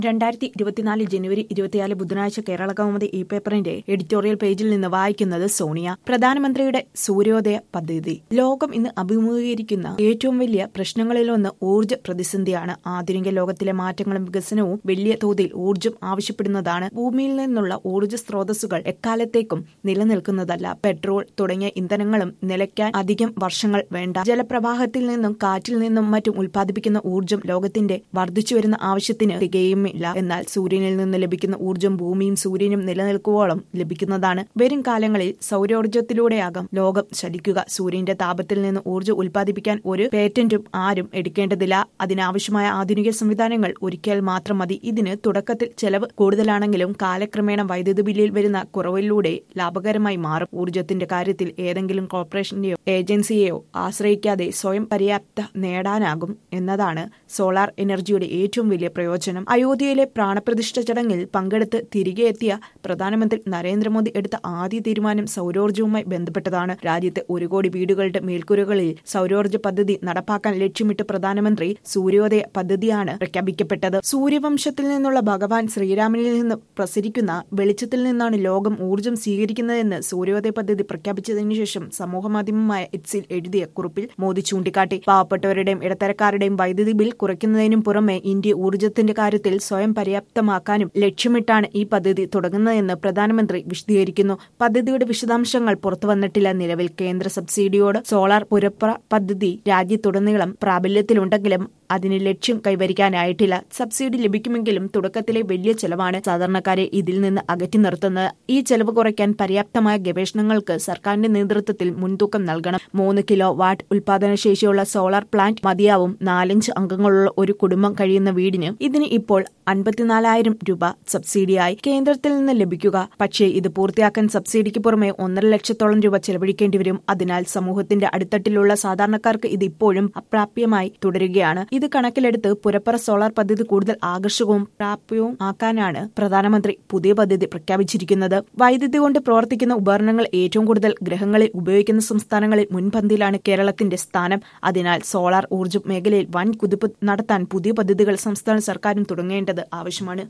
രണ്ടായിരത്തി ഇരുപത്തിനാല് ജനുവരി ഇരുപത്തിനാല് ബുധനാഴ്ച കേരള കൗമുദി ഈ പേപ്പറിന്റെ എഡിറ്റോറിയൽ പേജിൽ നിന്ന് വായിക്കുന്നത് സോണിയ പ്രധാനമന്ത്രിയുടെ സൂര്യോദയ പദ്ധതി ലോകം ഇന്ന് അഭിമുഖീകരിക്കുന്ന ഏറ്റവും വലിയ പ്രശ്നങ്ങളിലൊന്ന് ഊർജ്ജ പ്രതിസന്ധിയാണ് ആധുനിക ലോകത്തിലെ മാറ്റങ്ങളും വികസനവും വലിയ തോതിൽ ഊർജ്ജം ആവശ്യപ്പെടുന്നതാണ് ഭൂമിയിൽ നിന്നുള്ള ഊർജ്ജ സ്രോതസ്സുകൾ എക്കാലത്തേക്കും നിലനിൽക്കുന്നതല്ല പെട്രോൾ തുടങ്ങിയ ഇന്ധനങ്ങളും നിലയ്ക്കാൻ അധികം വർഷങ്ങൾ വേണ്ട ജലപ്രവാഹത്തിൽ നിന്നും കാറ്റിൽ നിന്നും മറ്റും ഉൽപ്പാദിപ്പിക്കുന്ന ഊർജ്ജം ലോകത്തിന്റെ വർദ്ധിച്ചുവരുന്ന ആവശ്യത്തിന് തികയുമില്ല എന്നാൽ സൂര്യനിൽ നിന്ന് ലഭിക്കുന്ന ഊർജ്ജം ഭൂമിയും സൂര്യനും നിലനിൽക്കുവോളം ലഭിക്കുന്നതാണ് വരും കാലങ്ങളിൽ സൗരോർജ്ജത്തിലൂടെയാകാം ലോകം ചലിക്കുക സൂര്യന്റെ താപത്തിൽ നിന്ന് ഊർജ്ജം ഉൽപ്പാദിപ്പിക്കാൻ ഒരു പേറ്റന്റും ആരും എടുക്കേണ്ടതില്ല അതിനാവശ്യമായ ആധുനിക സംവിധാനങ്ങൾ ഒരുക്കിയാൽ മാത്രം മതി ഇതിന് തുടക്കത്തിൽ ചെലവ് കൂടുതലാണെങ്കിലും കാലക്രമേണ വൈദ്യുതി ബില്ലിൽ വരുന്ന കുറവിലൂടെ ലാഭകരമായി മാറും ഊർജ്ജത്തിന്റെ കാര്യത്തിൽ ഏതെങ്കിലും കോർപ്പറേഷന്റെയോ ഏജൻസിയെയോ ആശ്രയിക്കാതെ സ്വയം പര്യാപ്ത നേടാനാകും എന്നതാണ് സോളാർ എനർജിയുടെ ഏറ്റവും വലിയ പ്രയോജനം അയോധ്യയിലെ പ്രാണപ്രതിഷ്ഠ ചടങ്ങിൽ പങ്കെടുത്ത് തിരികെ എത്തിയ പ്രധാനമന്ത്രി നരേന്ദ്രമോദി എടുത്ത ആദ്യ തീരുമാനം സൗരോർജ്ജവുമായി ബന്ധപ്പെട്ടതാണ് രാജ്യത്തെ ഒരു കോടി വീടുകളുടെ മേൽക്കൂരകളിൽ സൗരോർജ്ജ പദ്ധതി നടപ്പാക്കാൻ ലക്ഷ്യമിട്ട് പ്രധാനമന്ത്രി സൂര്യോദയ പദ്ധതിയാണ് പ്രഖ്യാപിക്കപ്പെട്ടത് സൂര്യവംശത്തിൽ നിന്നുള്ള ഭഗവാൻ ശ്രീരാമനിൽ നിന്ന് പ്രസരിക്കുന്ന വെളിച്ചത്തിൽ നിന്നാണ് ലോകം ഊർജ്ജം സ്വീകരിക്കുന്നതെന്ന് സൂര്യോദയ പദ്ധതി പ്രഖ്യാപിച്ചതിനു ശേഷം സമൂഹമാധ്യമമായ എക്സിൽ എഴുതിയ കുറിപ്പിൽ മോദി ചൂണ്ടിക്കാട്ടി പാവപ്പെട്ടവരുടെയും ഇടത്തരക്കാരുടെയും വൈദ്യുതി ബിൽ കുറയ്ക്കുന്നതിനും പുറമെ ഇന്ത്യ ഊർജ്ജത്തിന്റെ കാര്യത്തിൽ സ്വയം പര്യാപ്തമാക്കാനും ലക്ഷ്യമിട്ടാണ് ഈ പദ്ധതി തുടങ്ങുന്നതെന്ന് പ്രധാനമന്ത്രി വിശദീകരിക്കുന്നു പദ്ധതിയുടെ വിശദാംശങ്ങൾ പുറത്തുവന്നിട്ടില്ല നിലവിൽ കേന്ദ്ര സബ്സിഡിയോട് സോളാർ പുരപ്ര പദ്ധതി രാജ്യത്തുടനീളം പ്രാബല്യത്തിലുണ്ടെങ്കിലും അതിന് ലക്ഷ്യം കൈവരിക്കാനായിട്ടില്ല സബ്സിഡി ലഭിക്കുമെങ്കിലും തുടക്കത്തിലെ വലിയ ചെലവാണ് സാധാരണക്കാരെ ഇതിൽ നിന്ന് അകറ്റി നിർത്തുന്നത് ഈ ചെലവ് കുറയ്ക്കാൻ പര്യാപ്തമായ ഗവേഷണങ്ങൾക്ക് സർക്കാരിന്റെ നേതൃത്വത്തിൽ മുൻതൂക്കം നൽകണം മൂന്ന് കിലോ വാട്ട് ഉൽപാദനശേഷിയുള്ള സോളാർ പ്ലാന്റ് മതിയാവും നാലഞ്ച് അംഗങ്ങളുള്ള ഒരു കുടുംബം കഴിയുന്ന വീടിന് ഇതിന് ഇപ്പോൾ അൻപത്തിനാലായിരം രൂപ സബ്സിഡിയായി കേന്ദ്രത്തിൽ നിന്ന് ലഭിക്കുക പക്ഷേ ഇത് പൂർത്തിയാക്കാൻ സബ്സിഡിക്ക് പുറമെ ഒന്നര ലക്ഷത്തോളം രൂപ ചെലവഴിക്കേണ്ടി വരും അതിനാൽ സമൂഹത്തിന്റെ അടിത്തട്ടിലുള്ള സാധാരണക്കാർക്ക് ഇത് ഇപ്പോഴും അപ്രാപ്യമായി തുടരുകയാണ് ഇത് കണക്കിലെടുത്ത് പുരപ്പറ സോളാർ പദ്ധതി കൂടുതൽ ആകർഷകവും പ്രാപ്യവും ആക്കാനാണ് പ്രധാനമന്ത്രി പുതിയ പദ്ധതി പ്രഖ്യാപിച്ചിരിക്കുന്നത് വൈദ്യുതി കൊണ്ട് പ്രവർത്തിക്കുന്ന ഉപകരണങ്ങൾ ഏറ്റവും കൂടുതൽ ഗ്രഹങ്ങളിൽ ഉപയോഗിക്കുന്ന സംസ്ഥാനങ്ങളിൽ മുൻപന്തിയിലാണ് കേരളത്തിന്റെ സ്ഥാനം അതിനാൽ സോളാർ ഊർജ്ജ മേഖലയിൽ വൻ കുതിപ്പ് നടത്താൻ പുതിയ പദ്ധതികൾ സംസ്ഥാന സർക്കാരും തുടങ്ങേണ്ടത് ആവശ്യമാണ്